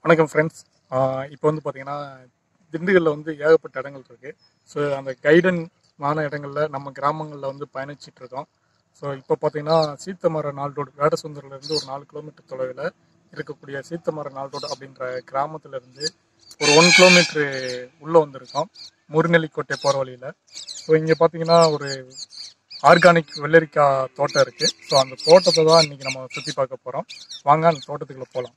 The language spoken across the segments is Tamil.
வணக்கம் ஃப்ரெண்ட்ஸ் இப்போ வந்து பார்த்தீங்கன்னா திண்டுக்கல்ல வந்து ஏகப்பட்ட இடங்கள் இருக்குது ஸோ அந்த கைடன்மான இடங்கள்ல நம்ம கிராமங்களில் வந்து பயணிச்சிட்டு இருக்கோம் ஸோ இப்போ பார்த்தீங்கன்னா சீத்தமர நாள் ரோடு வேடசுந்தரிலேருந்து ஒரு நாலு கிலோமீட்டர் தொலைவில் இருக்கக்கூடிய சீத்தமர நாள் ரோடு அப்படின்ற கிராமத்துல இருந்து ஒரு ஒன் கிலோமீட்ரு உள்ளே வந்திருக்கோம் முருநெல்லிக்கோட்டை போகிற வழியில் ஸோ இங்கே பார்த்தீங்கன்னா ஒரு ஆர்கானிக் வெள்ளரிக்காய் தோட்டம் இருக்குது ஸோ அந்த தோட்டத்தை தான் இன்றைக்கி நம்ம சுற்றி பார்க்க போகிறோம் வாங்க அந்த தோட்டத்துக்குள்ளே போகலாம்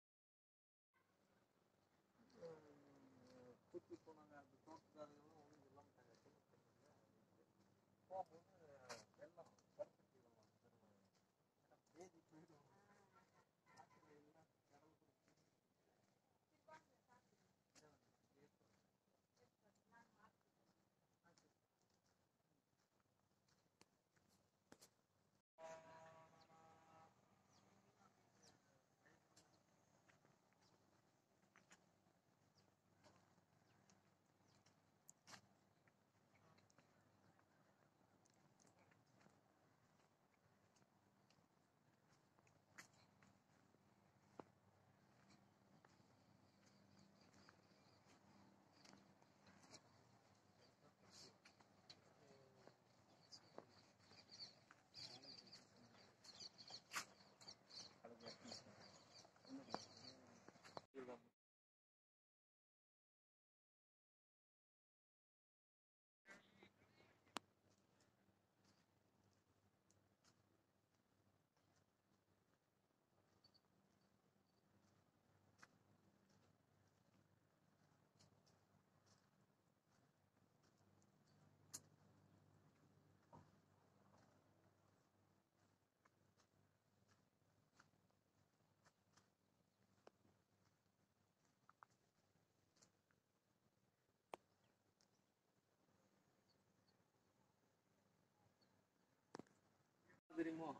தெரியுமோ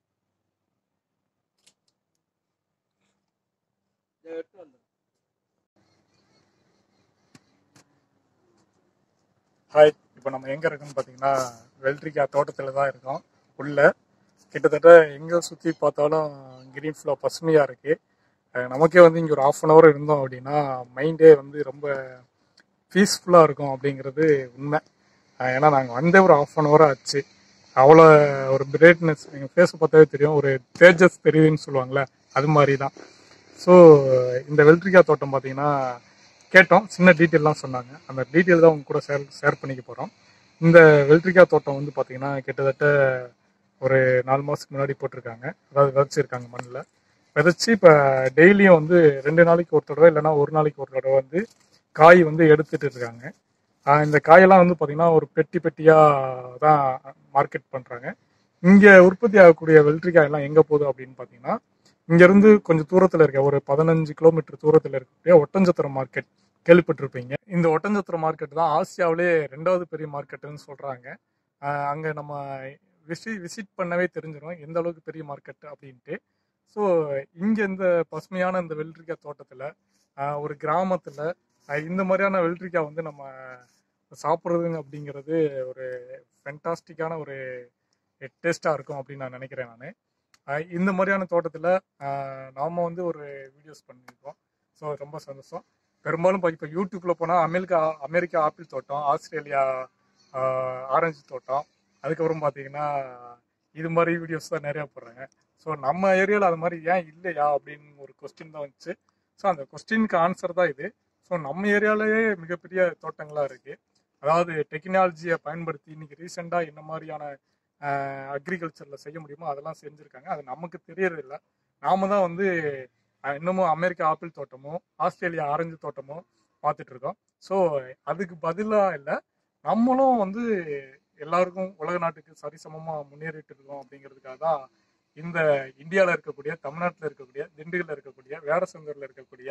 இதை எடுத்து வந்து ஹாய் இப்போ நம்ம எங்கே இருக்கோம்னு பார்த்தீங்கன்னா வெள்ளரிக்காய் தோட்டத்தில் தான் இருக்கோம் உள்ள கிட்டத்தட்ட எங்கே சுற்றி பார்த்தாலும் கிரீன் ஃப்ளோ பசுமையாக இருக்குது நமக்கே வந்து இங்கே ஒரு ஆஃப் அன் ஹவர் இருந்தோம் அப்படின்னா மைண்டே வந்து ரொம்ப பீஸ்ஃபுல்லாக இருக்கும் அப்படிங்கிறது உண்மை அஹ் ஏன்னா நாங்கள் வந்தே ஒரு ஆஃப் அன் ஹவர் ஆச்சு அவ்வளோ ஒரு பிரைட்னஸ் எங்கள் ஃபேஸை பார்த்தாவே தெரியும் ஒரு தேஜஸ் தெரியுதுன்னு சொல்லுவாங்கள்ல அது மாதிரி தான் ஸோ இந்த வெள்ளரிக்காய் தோட்டம் பார்த்தீங்கன்னா கேட்டோம் சின்ன டீட்டெயிலாம் சொன்னாங்க அந்த டீட்டெயில் தான் உங்க கூட ஷேர் ஷேர் பண்ணிக்க போகிறோம் இந்த வெள்ளரிக்காய் தோட்டம் வந்து பார்த்தீங்கன்னா கிட்டத்தட்ட ஒரு நாலு மாதத்துக்கு முன்னாடி போட்டிருக்காங்க அதாவது விதைச்சிருக்காங்க மண்ணில் விதைச்சி இப்போ டெய்லியும் வந்து ரெண்டு நாளைக்கு ஒரு தடவை இல்லைன்னா ஒரு நாளைக்கு ஒரு தடவை வந்து காய் வந்து எடுத்துட்டு இருக்காங்க ஆஹ் இந்த காயெல்லாம் வந்து பார்த்தீங்கன்னா ஒரு பெட்டி பெட்டியாக தான் மார்க்கெட் பண்ணுறாங்க இங்கே உற்பத்தி ஆகக்கூடிய வெள்ளரிக்காய் எல்லாம் எங்கே போகுது அப்படின்னு பார்த்தீங்கன்னா இங்கேருந்து கொஞ்சம் தூரத்தில் இருக்க ஒரு பதினஞ்சு கிலோமீட்டர் தூரத்தில் இருக்கக்கூடிய ஒட்டஞ்சத்திரம் மார்க்கெட் கேள்விப்பட்டிருப்பீங்க இந்த ஒட்டஞ்சத்திரம் மார்க்கெட் தான் ஆசியாவிலே ரெண்டாவது பெரிய மார்க்கெட்டுன்னு சொல்கிறாங்க அங்கே நம்ம விசி விசிட் பண்ணவே தெரிஞ்சிடும் எந்த அளவுக்கு பெரிய மார்க்கெட் அப்படின்ட்டு ஸோ இங்கே இந்த பசுமையான இந்த வெள்ளரிக்காய் தோட்டத்தில் ஒரு கிராமத்தில் இந்த மாதிரியான வெள்ளரிக்காய் வந்து நம்ம சாப்பிட்றதுங்க அப்படிங்கிறது ஒரு ஃபென்டாஸ்டிக்கான ஒரு டேஸ்ட்டாக இருக்கும் அப்படின்னு நான் நினைக்கிறேன் நான் இந்த மாதிரியான தோட்டத்தில் நாம் வந்து ஒரு வீடியோஸ் பண்ணியிருக்கோம் ஸோ ரொம்ப சந்தோஷம் பெரும்பாலும் இப்போ இப்போ யூடியூப்பில் போனால் அமெரிக்கா அமெரிக்கா ஆப்பிள் தோட்டம் ஆஸ்திரேலியா ஆரஞ்சு தோட்டம் அதுக்கப்புறம் பார்த்தீங்கன்னா இது மாதிரி வீடியோஸ் தான் நிறையா போடுறாங்க ஸோ நம்ம ஏரியாவில் அது மாதிரி ஏன் இல்லையா அப்படின்னு ஒரு கொஸ்டின் தான் வந்துச்சு ஸோ அந்த கொஸ்டினுக்கு ஆன்சர் தான் இது ஸோ நம்ம ஏரியாவிலேயே மிகப்பெரிய தோட்டங்களாக இருக்குது அதாவது டெக்னாலஜியை பயன்படுத்தி இன்னைக்கு ரீசெண்டாக என்ன மாதிரியான அக்ரிகல்ச்சரில் செய்ய முடியுமோ அதெல்லாம் செஞ்சுருக்காங்க அது நமக்கு தெரியறதில்ல நாம தான் வந்து அஹ், இன்னமும் அமெரிக்கா ஆப்பிள் தோட்டமோ ஆஸ்திரேலியா ஆரஞ்சு தோட்டமோ பார்த்துட்டு இருக்கோம் ஸோ அதுக்கு பதிலாக இல்லை நம்மளும் வந்து எல்லாருக்கும் உலக நாட்டுக்கு சரிசமமாக முன்னேறிட்டு இருக்கோம் அப்படிங்கிறதுக்காக தான் இந்த இந்தியாவில் இருக்கக்கூடிய தமிழ்நாட்டில் இருக்கக்கூடிய திண்டுக்கல்ல இருக்கக்கூடிய வேடசந்தூரில் இருக்கக்கூடிய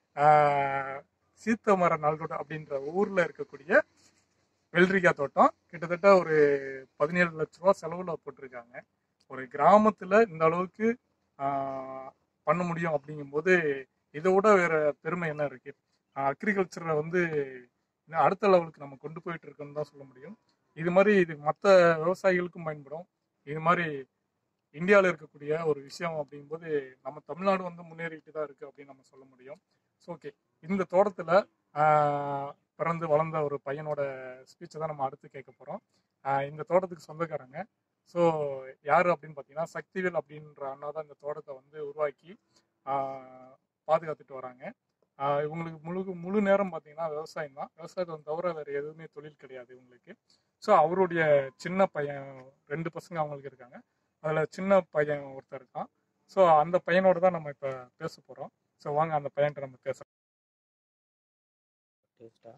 ஆஹ், சீத்தமர நாள்கோடு அப்படின்ற ஊரில் இருக்கக்கூடிய வெள்ளரிக்காய் தோட்டம் கிட்டத்தட்ட ஒரு பதினேழு லட்ச ரூபா செலவுல போட்டிருக்காங்க ஒரு கிராமத்துல இந்த அளவுக்கு ஆஹ், பண்ண முடியும் அப்படிங்கும்போது இதை விட வேற பெருமை என்ன இருக்கு அக்ரிகல்ச்சரை வந்து இன்னும் அடுத்த லெவலுக்கு நம்ம கொண்டு போயிட்டு இருக்கோம்னு தான் சொல்ல முடியும் இது மாதிரி இது மற்ற விவசாயிகளுக்கும் பயன்படும் இது மாதிரி இந்தியாவில் இருக்கக்கூடிய ஒரு விஷயம் அப்படிங்கும்போது நம்ம தமிழ்நாடு வந்து முன்னேறிட்டு தான் இருக்கு அப்படின்னு நம்ம சொல்ல முடியும் ஸோ ஓகே இந்த தோட்டத்தில் பிறந்து வளர்ந்த ஒரு பையனோட ஸ்பீச்சை தான் நம்ம அடுத்து கேட்க போகிறோம் இந்த தோட்டத்துக்கு சொந்தக்காரங்க ஸோ யார் அப்படின்னு பார்த்தீங்கன்னா சக்திவேல் அப்படின்ற அண்ணா தான் இந்த தோட்டத்தை வந்து உருவாக்கி ஆஹ் பாதுகாத்துட்டு வராங்க ஆஹ் இவங்களுக்கு முழு முழு நேரம் பார்த்தீங்கன்னா விவசாயம் தான் விவசாயத்தை தவிர வேறு எதுவுமே தொழில் கிடையாது இவங்களுக்கு ஸோ அவருடைய சின்ன பையன் ரெண்டு பசங்க அவங்களுக்கு இருக்காங்க அதில் சின்ன பையன் ஒருத்தர் இருக்கான் ஸோ அந்த பையனோட தான் நம்ம இப்போ பேச போகிறோம் ஸோ வாங்க அந்த பையன்கிட்ட நம்ம பேச டேஸ்டா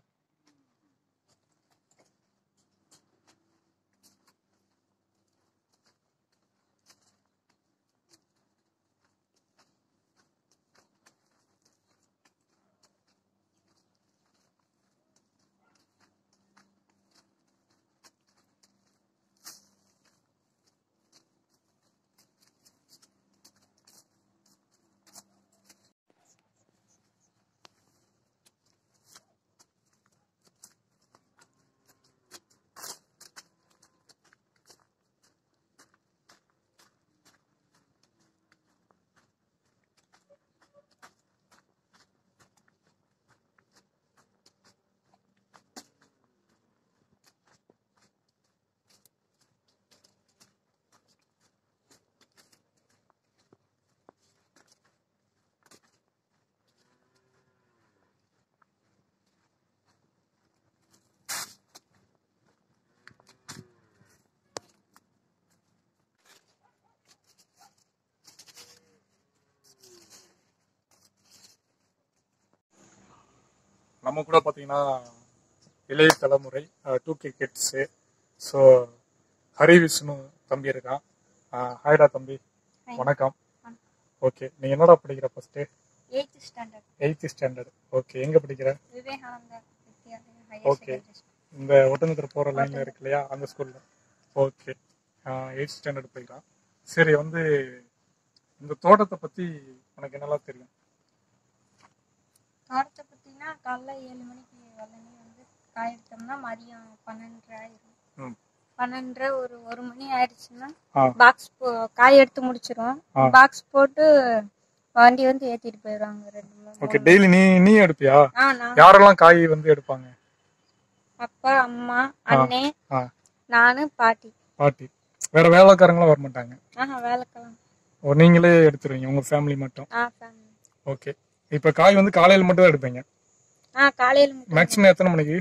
நம்ம கூட பார்த்தீங்கன்னா இளைய தலைமுறை two K kids so Hari Vishnu தம்பி இருக்கான் ஹாய்டா தம்பி Hi. வணக்கம் ஓகே நீ என்னடா படிக்கிற first eight standard eight standard okay எங்கே படிக்கிற Vivekananda Vidyalaya Okay. Higher secondary இந்த ஒட்டனத்தர் போகிற லைனில் இருக்கு இல்லையா அந்த ஸ்கூலில் ஓகே எயிட் ஸ்டாண்டர்ட் போய்க்கலாம் சரி வந்து இந்த தோட்டத்தை பற்றி உனக்கு என்னெல்லாம் தெரியும் தோட்டத்தை பார்த்தீங்கன்னா காலைல ஏழு மணிக்கு வெள்ளனே வந்து காய் எடுத்தோம்னா மதியம் பன்னெண்டரை ஆயிரும் ம் பன்னெண்டரை ஒரு ஒரு மணி ஆயிடுச்சுன்னா ஆ பாக்ஸ் காய் எடுத்து முடிச்சிரும் ஆ. பாக்ஸ் போட்டு வண்டி வந்து ஏத்திட்டு போயிடுவாங்க ரெண்டு மூணு ஓகே டெய்லி நீ நீ எடுப்பியா ஆ நான் யாரெல்லாம் காய் வந்து எடுப்பாங்க அப்பா அம்மா அண்ணே ஆ நானு பாட்டி பாட்டி வேற வேலைக்காரங்களும் வர மாட்டாங்க ஆஹா வேலைக்கெல்லாம் ஓ நீங்களே எடுத்துருவீங்க உங்க ஃபேமிலி மட்டும் ஆ ஃபேமிலி ஓகே இப்போ காய் வந்து காலையில் மட்டும் தான் எடுப்பீங்க ஆ காலையில மட்டும் மேக்ஸிமம் எத்தனை மணிக்கு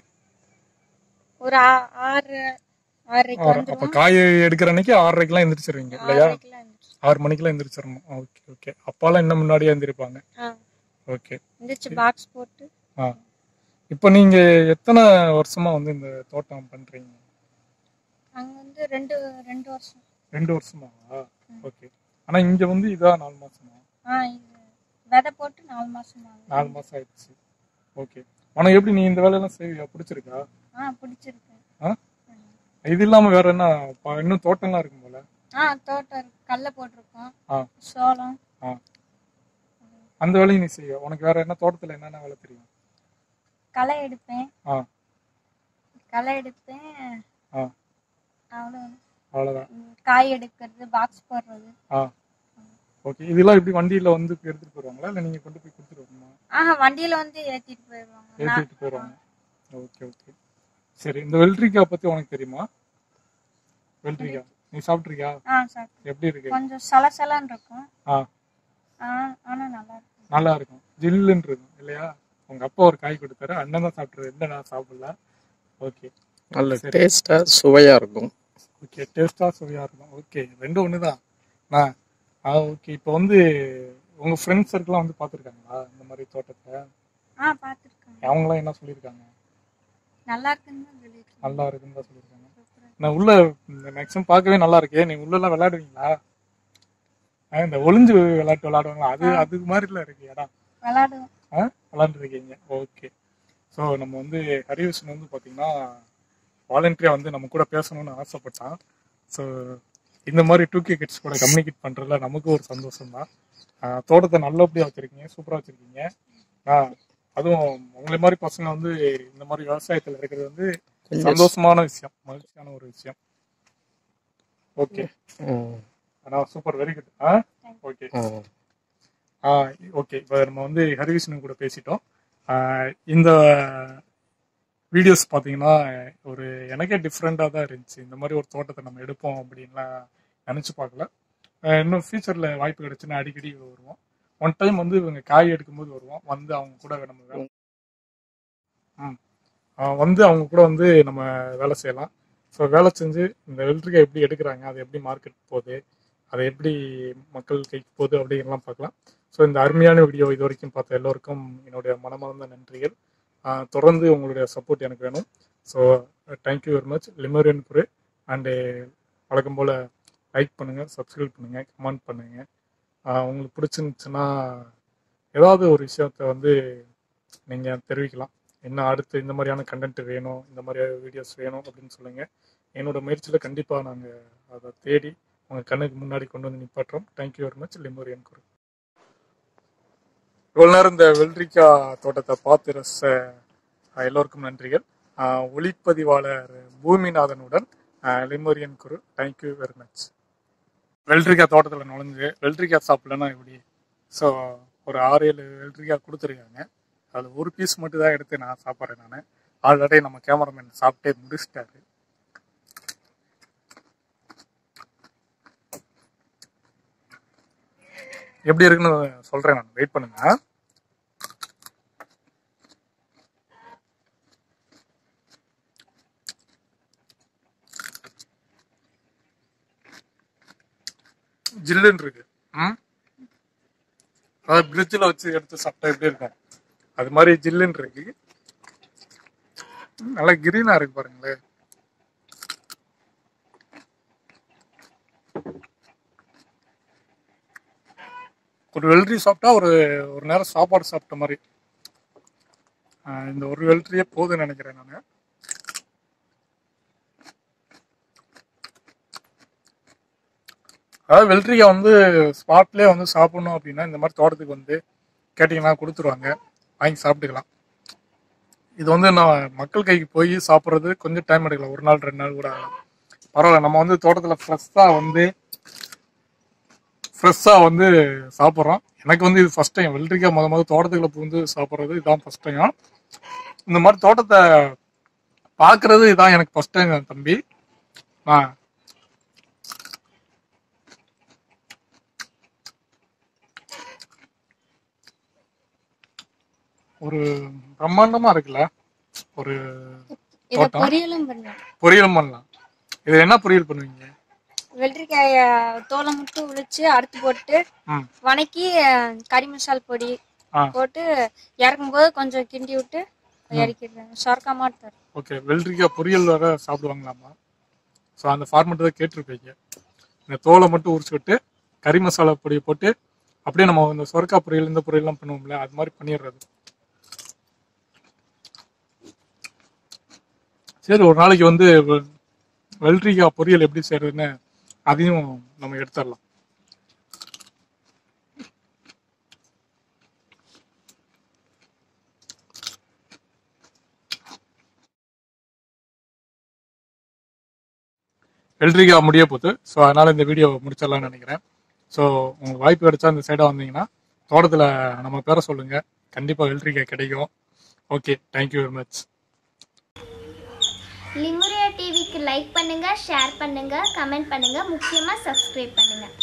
ஒரு ஆ- ஆறு ஆறரைக்கு ஆறு. அப்ப வந்துரும் காய் எடுக்கிற அன்னைக்கு ஆறரைக்கெல்லாம் எந்திரிச்சிருவீங்க இல்லையா ஆறரைக்கெல்லாம் இருந்துச்சு ஆறு மணிக்கெல்லாம் எந்திரிச்சிடணும் ஓகே ஓகே அப்பாலாம் இன்னும் முன்னாடியே எந்திரிப்பாங்க ஆ ஓகே இருந்துச்சு பாக்ஸ் போட்டு ஆ இப்போ நீங்க எத்தனை வருஷமா வந்து இந்த தோட்டம் பண்றீங்க அங்க வந்து ரெண்டு ரெண்டு வருஷம் ரெண்டு வருஷமா ஓகே ஆனா இங்க வந்து இதா நாலு மாசமா ஆ இது விதை போட்டு நாலு மாசம் ஆகுது நாலு மாசம் ஆயிடுச்சு ஓகே உனக்கு எப்படி நீ இந்த வேலையெல்லாம் செய்வியா பிடிச்சிருக்கா ஆ பிடிச்சிருக்கு ஆ இது இல்லாம வேற என்ன ப- இன்னும் தோட்டம்லாம் இருக்கும் போல ஆ தோட்டம் இருக்கு கடல போட்டிருக்கோம் ஆ சோளம் ஆ அந்த வேலையும் நீ செய்ய உனக்கு வேற என்ன தோட்டத்துல என்னென்ன வேலை தெரியும் களை எடுப்பேன் ஆ களை எடுப்பேன் ஆ அவ்வளோ அவ்வளவுதான் காய் எடுக்கிறது பாக்ஸ் போடுறது ஆ ஓகே இதெல்லாம் எப்படி வண்டியில வந்து எடுத்துட்டு போயிருவாங்களா இல்ல நீங்க கொண்டு போய் கொடுத்துட்டு வரணுமா ஆஹா வண்டியில வந்து ஏத்திட்டு போயிடுவாங்க நான் ஏத்திட்டு போயிருவாங்க ஓகே ஓகே சரி இந்த வெள்ளரிக்காய் பத்தி உனக்கு தெரியுமா வெள்ளரிக்காய் நீ சாப்பிட்ருக்கியா ஆ சார் எப்படி இருக்கு கொஞ்சம் சலசலன்னு இருக்கும் ஆ ஆ ஆனா நல்லா இருக்கும் நல்லா இருக்கும் ஜில்லுன்னு இருக்கும் இல்லையா உங்க அப்பா ஒரு காய் கொடுத்தாரு அண்ணன் தான் சாப்பிட்றது என்ன நான் சாப்பிடல ஓகே நல்ல டேஸ்டா சுவையா இருக்கும் ஓகே டேஸ்டா சுவையா இருக்கும் ஓகே ரெண்டும் ஒன்று தான் நான் ஆ ஓகே இப்போ வந்து உங்க ஃப்ரெண்ட்ஸ் சர்க்கிளாம் வந்து பார்த்துருக்காங்களா இந்த மாதிரி தோட்டத்தை ஆ பார்த்துருக்கேன் அவங்களாம் என்ன சொல்லியிருக்காங்க நல்லா இருக்குன்னு தான் சொல்லியிருக்கேன் நல்லா இருக்குன்னு தான் சொல்லியிருக்காங்க நான் உள்ள மேக்ஸிமம் பார்க்கவே நல்லா இருக்கே நீங்க உள்ள எல்லாம் விளையாடுவீங்களா ஆ, இந்த ஒளிஞ்சு விளையாட்டு விளையாடுவாங்களா அது அது மாதிரிலாம் இருக்கு இடம் விளாடுவோம் ஆ விளாண்டுருக்கீங்க ஓகே ஸோ நம்ம வந்து ஹரிவிஷ்ணன் வந்து பார்த்தீங்கன்னா வாலண்டியராக வந்து நம்ம கூட பேசணும்னு ஆசைப்பட்டான் ஸோ இந்த மாதிரி டூ கே கிட்ஸ் கூட கம்யூனிகேட் பண்ணுறதுல நமக்கு ஒரு சந்தோஷம் தான் தோட்டத்தை நல்லபடியாக வச்சுருக்கீங்க சூப்பராக வச்சுருக்கீங்க அதுவும் உங்களை மாதிரி பசங்க வந்து இந்த மாதிரி விவசாயத்தில் இருக்கிறது வந்து சந்தோஷமான விஷயம் மகிழ்ச்சியான ஒரு விஷயம் ஓகே ம், ஆனால் சூப்பர் வெரி குட் ஆ ஓகே ம். ஓகே இப்போ நம்ம வந்து ஹரிவிஷ்ணு கூட பேசிட்டோம் ஆஹ் இந்த வீடியோஸ் பார்த்தீங்கன்னா ஒரு எனக்கே டிஃப்ரெண்ட்டாக தான் இருந்துச்சு இந்த மாதிரி ஒரு தோட்டத்தை நம்ம எடுப்போம் அப்படின்லாம் நினச்சி பார்க்கல ஆஹ் இன்னும் ஃபியூச்சரில் வாய்ப்பு கிடைச்சுன்னா அடிக்கடி வருவோம் ஒன் டைம் வந்து இவங்க காய் எடுக்கும்போது வருவோம் வந்து அவங்க கூட நம்ம வேலை ம் ஆஹ் வந்து அவங்க கூட வந்து நம்ம வேலை செய்யலாம் ஸோ வேலை செஞ்சு இந்த வெள்ளரிக்காய் எப்படி எடுக்கிறாங்க அது எப்படி மார்க்கெட் போகுது அதை எப்படி மக்கள் கைக்கு போகுது அப்படிங்கலாம் பார்க்கலாம் ஸோ இந்த அருமையான வீடியோ இது வரைக்கும் பார்த்த எல்லோருக்கும் என்னுடைய மனமார்ந்த நன்றிகள் ஆஹ் தொடர்ந்து உங்களுடைய சப்போர்ட் எனக்கு வேணும் so thank you very much Lemurian Guru and வழக்கம் போல் லைக் பண்ணுங்கள் சப்ஸ்கிரைப் பண்ணுங்கள் கமெண்ட் பண்ணுங்கள் உங்களுக்கு பிடிச்சிருந்துச்சுன்னா ஏதாவது ஒரு விஷயத்த வந்து நீங்கள் தெரிவிக்கலாம் என்ன அடுத்து இந்த மாதிரியான கண்டென்ட் வேணும் இந்த மாதிரி வீடியோஸ் வேணும் அப்படின்னு சொல்லுங்கள் என்னோட முயற்சியில் கண்டிப்பாக நாங்கள் அதை தேடி உங்கள் கண்ணுக்கு முன்னாடி கொண்டு வந்து நிப்பாட்டுறோம் thank you very much Lemurian Guru இவ்வளோ நேரம் இந்த வெள்ளரிக்காய் தோட்டத்தை பார்த்து ரசித்த அஹ், எல்லோருக்கும் நன்றிகள் அஹ், ஒளிப்பதிவாளர் பூமிநாதனுடன் அஹ், Lemurian Guru thank you very much வெள்ளரிக்காய் தோட்டத்தில் நுழைஞ்சு வெள்ளரிக்காய் சாப்பிடலன்னா எப்படி ஸோ ஒரு ஆறு ஏழு வெள்ளரிக்காய் கொடுத்துருக்காங்க அதில் ஒரு பீஸ் மட்டும் தான் எடுத்து நான் சாப்பிட்றேன் நான் ஆல்ரெடி நம்ம கேமராமேன் சாப்பிட்டே முடிச்சிட்டாரு எப்படி இருக்குன்னு சொல்றேன் நான் வெயிட் பண்ணுங்க ஜில்லுன்னு இருக்கு ம் அதாவது பிரிட்ஜில் வச்சு எடுத்து சாப்பிட்டா எப்படி இருக்கும் அது மாதிரி ஜில்லுன்னு இருக்கு ம், நல்லா கிரீனா இருக்கு பாருங்களேன் ஒரு வெள்ளரி சாப்பிட்டா ஒரு ஒரு நேரம் சாப்பாடு சாப்பிட்ட மாதிரி ஆஹ் இந்த ஒரு வெள்ளரியே போதும்னு நினைக்கிறேன் நான் அதாவது வெள்ளரிக்காய் வந்து ஸ்பாட்லேயே வந்து சாப்பிடணும் அப்படின்னா இந்த மாதிரி தோட்டத்துக்கு வந்து கேட்டிங்கன்னா கொடுத்துருவாங்க வாங்கி சாப்பிட்டுக்கலாம் இது வந்து நான் மக்கள் கைக்கு போய் சாப்பிட்றது கொஞ்சம் டைம் எடுக்கலாம் ஒரு நாள் ரெண்டு நாள் கூட ஆகலாம் பரவாயில்ல நம்ம வந்து தோட்டத்தில் ஃப்ரெஷ்ஷாக வந்து ஃப்ரெஷ்ஷாக வந்து சாப்பிட்றோம் எனக்கு வந்து இது ஃபஸ்ட் டைம் வெள்ளரிக்காய் முத முத தோட்டத்துக்குள்ள புகுந்து சாப்பிட்றது இதான் ஃபஸ்ட் டைம் இந்த மாதிரி தோட்டத்தை பார்க்கறது இதான் எனக்கு ஃபஸ்ட் டைம் தம்பி ஆ ஒரு பிரம்மாண்டமா இருக்குல்ல ஒரு இதை தோட்டம். பொரியலும் பண்ணலாம் பொரியலும் பண்ணலாம் இது என்ன பொரியல் பண்ணுவீங்க வெள்ளரிக்காய தோலை மட்டும் உளிச்சு அறுத்து போட்டு ம் வணக்கி அஹ், கறி மசால் பொடி ஆ. போட்டு இறக்கும்போது கொஞ்சம் கிண்டி விட்டு இறக்கிடுறாங்க சொரக்கா மாட்டார் ஓகே வெள்ளரிக்காய் பொரியல் வேற சாப்பிடுவாங்களாமா ஸோ அந்த ஃபார்மெட் தான் கேட்டிருப்பீங்க இந்த தோலை மட்டும் உரிச்சு விட்டு கறி மசாலா பொடியை போட்டு அப்படியே நம்ம இந்த சொரக்கா பொரியல் இந்த பொரியல்லாம் பண்ணுவோம்ல அது மாதிரி பண்ணிடுறது சரி ஒரு நாளைக்கு வந்து வெ- வெள்ளரிக்காய் பொரியல் எப்படி செய்யறதுன்னு அதையும் நம்ம எடுத்துடலாம் வெள்ளரிக்காய் முடிய போகுது ஸோ அதனால இந்த வீடியோ முடிச்சிடலாம்னு நினைக்கிறேன் ஸோ உங்களுக்கு வாய்ப்பு கிடைச்சா இந்த சைடாக வந்தீங்கன்னா தோட்டத்தில் நம்ம பேரை சொல்லுங்க கண்டிப்பாக வெள்ளரிக்காய் கிடைக்கும் okay thank you very much Lemuria டிவிக்கு லைக் பண்ணுங்க ஷேர் பண்ணுங்க கமெண்ட் பண்ணுங்க முக்கியமா சப்ஸ்கிரைப் பண்ணுங்க